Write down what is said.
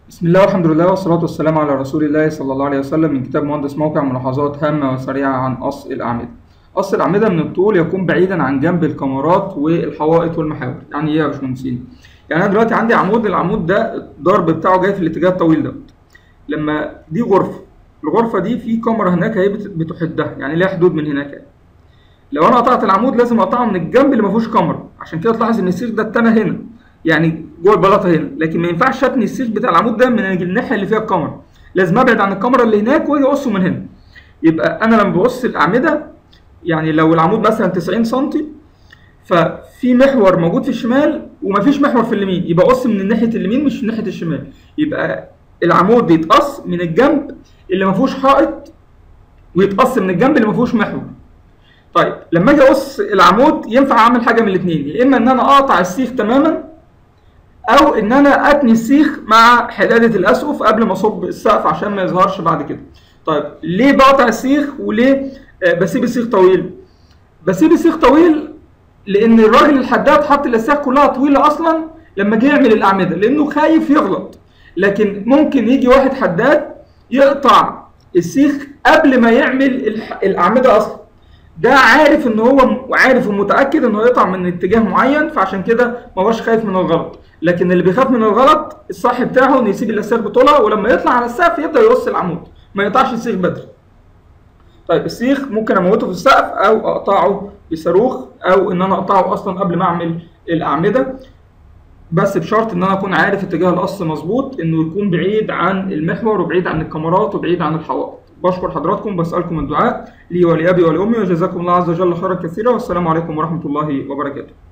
بسم الله والحمد لله والصلاة والسلام على رسول الله صلى الله عليه وسلم من كتاب مهندس موقع ملاحظات هامة وسريعة عن قص الأعمدة. قص الأعمدة من الطول يكون بعيدا عن جنب الكاميرات والحوائط والمحاور، يعني إيه يا باشمهندسين؟ يعني أنا دلوقتي عندي عمود العمود ده الضرب بتاعه جاي في الاتجاه الطويل ده. لما دي غرفة، الغرفة دي في كاميرا هناك هي بت- بتحدها، يعني ليها حدود من هناك يعني. لو أنا قطعت العمود لازم أقطعه من الجنب اللي ما فيهوش كاميرا، عشان كده تلاحظ إن السيخ ده اتنى هنا. يعني جوه البلاطه هنا لكن ما ينفعش اتني السيخ بتاع العمود ده من الناحيه اللي فيها الكاميرا لازم ابعد عن الكاميرا اللي هناك واجي اقصه من هنا يبقى انا لما بقص الاعمده يعني لو العمود مثلا 90 سم ففي محور موجود في الشمال ومفيش محور في اليمين يبقى اقص من ناحيه اليمين مش من ناحيه الشمال يبقى العمود بيتقص من الجنب اللي ما فيهوش حائط ويتقص من الجنب اللي ما فيهوش محور طيب لما اجي اقص العمود ينفع اعمل حاجه من الاثنين يا اما ان انا اقطع السيخ تماما او ان انا اتني السيخ مع حداده الاسقف قبل ما اصب السقف عشان ما يظهرش بعد كده طيب ليه بقطع السيخ وليه آه، بسيب السيخ طويل بسيب السيخ طويل لان الراجل الحداد حط الاسياخ كلها طويله اصلا لما جه يعمل الاعمده لانه خايف يغلط لكن ممكن يجي واحد حداد يقطع السيخ قبل ما يعمل الح- الاعمده اصلا ده عارف ان هو م- عارف ومتاكد ان هو يقطع من اتجاه معين فعشان كده ما هوش خايف من الغلط لكن اللي بيخاف من الغلط الصح بتاعه انه يسيب الاسياخ بطولها ولما يطلع على السقف يبدا يقص العمود ما يقطعش السيخ بدري طيب السيخ ممكن اموته في السقف او اقطعه بصاروخ او ان انا اقطعه اصلا قبل ما اعمل الاعمده بس بشرط ان انا اكون عارف اتجاه القص مظبوط انه يكون بعيد عن المحور وبعيد عن الكاميرات وبعيد عن الحوائط بشكر حضراتكم بسالكم الدعاء لي ولابي ولامي وجزاكم الله عز وجل خيرا كثيرا والسلام عليكم ورحمه الله وبركاته